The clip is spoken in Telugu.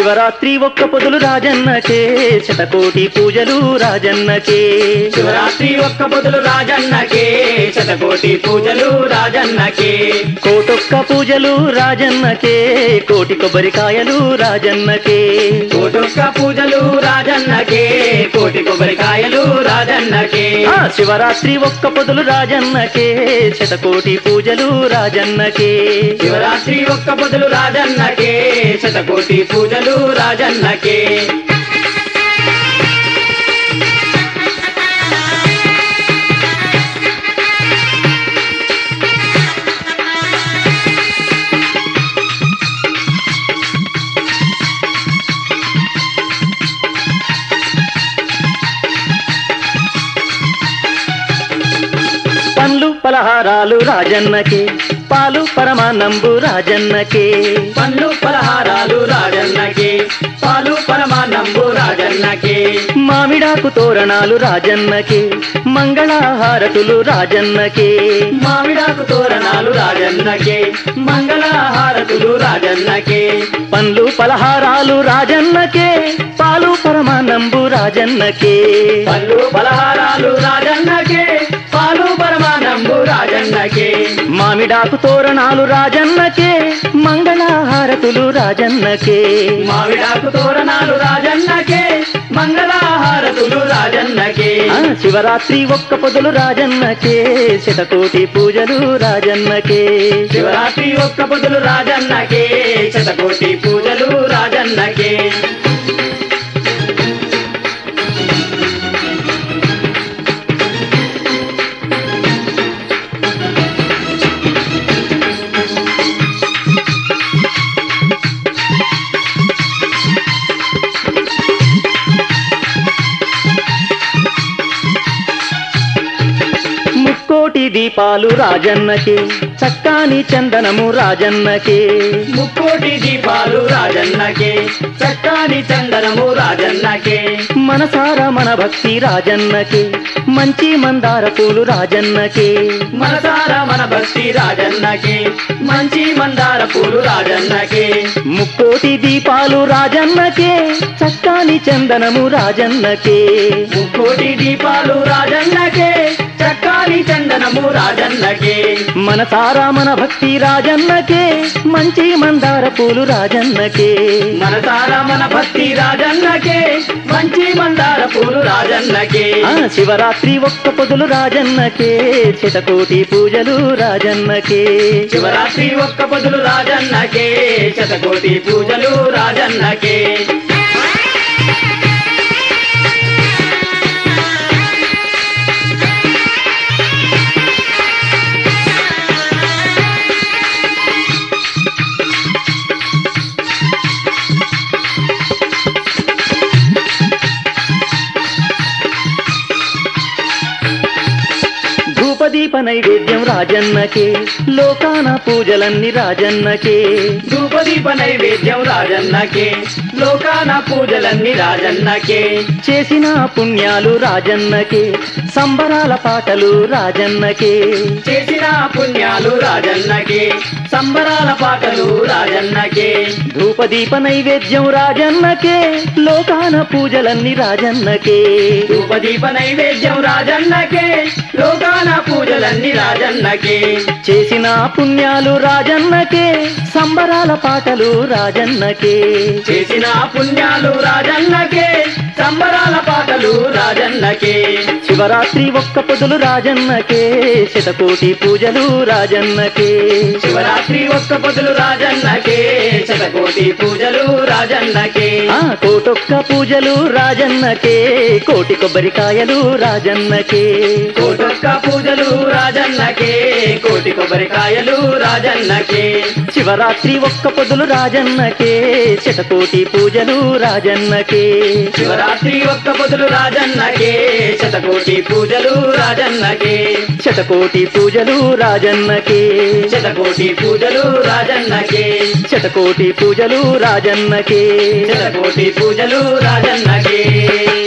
శివరాత్రి ఒక్క పొదులు రాజన్నకే శతకోటి పూజలు రాజన్నకే శివరాత్రి ఒక్క పొదులు రాజన్నకే శతకోటి పూజలు రాజన్నకే కోటొక్క పూజలు రాజన్నకే కోటి కొబ్బరికాయలు రాజన్నకే కోటొక్క పూజలు రాజన్నకే కోటి కొబ్బరికాయలు రాజన్నకే ఆ శివరాత్రి ఒక్క పొదులు రాజన్నకే శతకోటి పూజలు రాజన్నకే శివరాత్రి ఒక్క పొదులు రాజన్నకే శతకోటి పూజలు రాజన్నకే పండ్లు పలహారాలు రాజన్నకే పాలు పరమానంబు రాజన్నకే పండ్లు పలహారాలు రాజన్నకే పాలు పరమానంబు రాజన్నకే మామిడాకు తోరణాలు రాజన్నకే మంగళహారతులు రాజన్నకే మామిడాకు తోరణాలు రాజన్నకే మంగళహారతులు రాజన్నకే పండ్లు పలహారాలు రాజన్నకే పాలు పరమానంబు రాజన్నకే పళ్ళు పలహారాలు రాజన్నకే పాలు పరమానంబు రాజన్నకే మామిడాకు తోరణాలు రాజన్నకే మంగళహారతులు రాజన్నకే మామిడాకు తోరణాలు రాజన్నకే మంగళహారతులు రాజన్నకే ఆ శివరాత్రి ఒక్క పొదులు రాజన్నకే శతకోటి పూజలు రాజన్నకే శివరాత్రి ఒక్క పొదులు రాజన్నకే శతకోటి పూజలు రాజన్నకే ముక్కోటి దీపాలు రాజన్నకే చక్కాని చందనము రాజన్నకే ముక్కోటి దీపాలు రాజన్నకే చక్కాని చందనము రాజన్నకే మనసార మన భక్తి రాజన్నకే మంచి మందార పూలు రాజన్నకే మనసార మన భక్తి రాజన్నకే మంచి మందార పూలు రాజన్నకే ముక్కోటి దీపాలు రాజన్నకే చక్కాని చందనము రాజన్నకే ముక్కోటి దీపాలు రాజన్నకే చక్కాని చందనము రాజన్నకే మనసారా మన భక్తి రాజన్నకే మంచి మందార పూలు రాజన్నకే మనసార మన భక్తి రాజన్నకే మంచి మందార పూలు రాజన్నకే ఆ శివరాత్రి ఒక్క పొదులు రాజన్నకే శతకోటి పూజలు రాజన్నకే శివరాత్రి ఒక్క పొదులు రాజన్నకే శతకోటి పూజలు రాజన్నకే ధూపదీప నైవేద్యం రాజన్నకే లోకాన పూజలన్నీ రాజన్నకే ధూపదీప నైవేద్యం రాజన్నకే లోకాన పూజలన్నీ రాజన్నకే చేసిన పుణ్యాలు రాజన్నకే సంబరాల పాటలు రాజన్నకే చేసిన పుణ్యాలు రాజన్నకే సంబరాల పాటలు రాజన్నకే ధూపదీప నైవేద్యం రాజన్నకే లోకాన పూజలన్నీ రాజన్నకే ధూపదీప నైవేద్యం రాజన్నకే లోకాన పూజలన్నీ రాజన్నకే చేసిన పుణ్యాలు రాజన్నకే సంబరాల పాటలు రాజన్నకే చేసిన పుణ్యాలు రాజన్నకే సంబరాల పాటలు రాజన్నకే శివరాత్రి ఒక్క పొదులు రాజన్నకే శతకోటి పూజలు రాజన్నకే శివరాత్రి ఒక్క పొదులు రాజన్నకే శతకోటి పూజలు రాజన్నకే ఆ కోటొక్క పూజలు రాజన్నకే కోటి కొబ్బరికాయలు రాజన్నకే కోటొక్క పూజలు రాజన్నకే కోటి కొబ్బరికాయలు రాజన్నకే శివరాత్రి ఒక్క పొదులు రాజన్నకే శతకోటి పూజలు రాజన్నకే శివరాత్రి ఒక్క పొదులు రాజన్నకే శతకోటి పూజలు రాజన్నకే శతకోటి పూజలు రాజన్నకే శతకోటి పూజలు రాజన్నకే శతకోటి పూజలు రాజన్నకే శతకోటి పూజలు రాజన్నకే